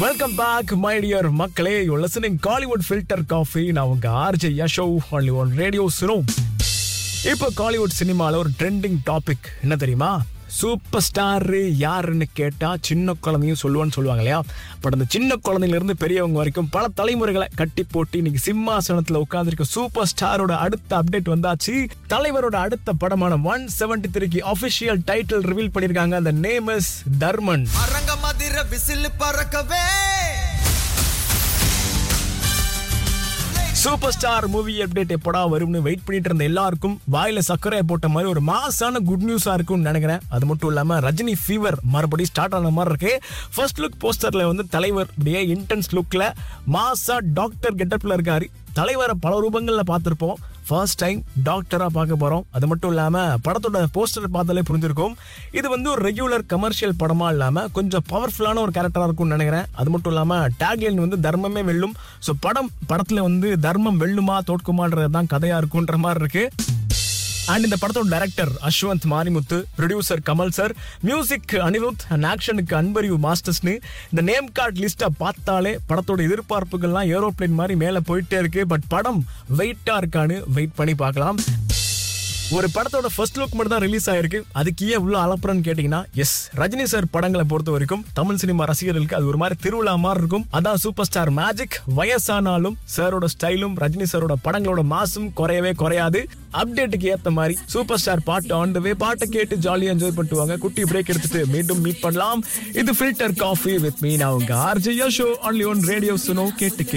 welcome back my dear மக்களே you listening Kollywood filter coffee நான் உங்க RJ Yasho only one radio Suno இப்போ Kollywood சினிமால ஒரு ட்ரெண்டிங் டாபிக் என்ன தெரியுமா சூப்பர் ஸ்டார் யாருன்னு கேட்டா சின்ன குழந்தையும் சொல்லுவான்னு சொல்லுவாங்க இல்லையா பட் அந்த சின்ன குழந்தையில இருந்து பெரியவங்க வரைக்கும் பல தலைமுறைகளை கட்டி போட்டு இன்னைக்கு சிம்மாசனத்துல உட்கார்ந்துருக்க சூப்பர் ஸ்டாரோட அடுத்த அப்டேட் வந்தாச்சு தலைவரோட அடுத்த படமான ஒன் செவன்டி த்ரீக்கு அபிஷியல் டைட்டில் ரிவீல் பண்ணிருக்காங்க அந்த நேம் இஸ் தர்மன் அரங்க மதிர விசில் பறக்கவே சூப்பர் ஸ்டார் மூவி அப்டேட் எப்படா வரும்னு வெயிட் பண்ணிட்டு இருந்த எல்லாருக்கும் வாயில சர்க்கரையை போட்ட மாதிரி ஒரு மாசான குட் நியூஸா இருக்கும்னு நினைக்கிறேன் அது மட்டும் இல்லாம ரஜினி ஃபீவர் மறுபடியும் ஸ்டார்ட் ஆன மாதிரி இருக்கு ஃபர்ஸ்ட் லுக் போஸ்டர்ல வந்து தலைவர் அப்படியே இன்டென்ஸ் லுக்ல மாசா டாக்டர் கெட்டப்ல இருக்காரு தலைவரை பல ரூபங்கள்ல பார்த்திருப்போம் ஃபர்ஸ்ட் டைம் டாக்டரா பார்க்க போறோம் அது மட்டும் இல்லாம படத்தோட போஸ்டர் பார்த்தாலே புரிஞ்சிருக்கும் இது வந்து ஒரு ரெகுலர் கமர்ஷியல் படமா இல்லாம கொஞ்சம் பவர்ஃபுல்லான ஒரு கேரக்டரா இருக்கும்னு நினைக்கிறேன் அது மட்டும் இல்லாம டேக்லைன் வந்து தர்மமே வெல்லும் ஸோ படம் படத்துல வந்து தர்மம் வெல்லுமா தோற்குமான்றது தான் கதையா இருக்குன்ற மாதிரி இருக்கு அண்ட் இந்த படத்தோட director Ashwath Marimuthu producer Kamal sir music Anirudh and ஆக்ஷனுக்கு அன்பரிவு மாஸ்டர்ஸ்னு இந்த நேம் கார்டு லிஸ்ட்டை பார்த்தாலே படத்தோட எதிர்பார்ப்புகள்லாம் ஏரோப்ளேன் மாதிரி மேலே போயிட்டே இருக்கு பட் படம் வெயிட்டா இருக்கான்னு வெயிட் பண்ணி பார்க்கலாம் ஒரு படத்தோட ஃபர்ஸ்ட் லுக் மட்டும் தான் ரிலீஸ் ஆயிருக்கு அதுக்கு ஏன் இவ்வளவு அலப்புறன்னு கேட்டீங்கன்னா எஸ் ரஜினி சார் படங்களை பொறுத்த வரைக்கும் தமிழ் சினிமா ரசிகர்களுக்கு அது ஒரு மாதிரி திருவிழா மாதிரி இருக்கும் அதான் சூப்பர் ஸ்டார் மேஜிக் வயசானாலும் சாரோட ஸ்டைலும் ரஜினி சாரோட படங்களோட மாசும் குறையவே குறையாது அப்டேட்டுக்கு ஏத்த மாதிரி சூப்பர் ஸ்டார் பாட்டு ஆன் வே பாட்டை கேட்டு ஜாலியா என்ஜாய் பண்ணிட்டு வாங்க குட்டி பிரேக் எடுத்துட்டு மீண்டும் மீட் பண்ணலாம் இது ஃபில்டர் காஃபி வித் மீ நான் உங்க RJ show only one radio Suno கேட்டு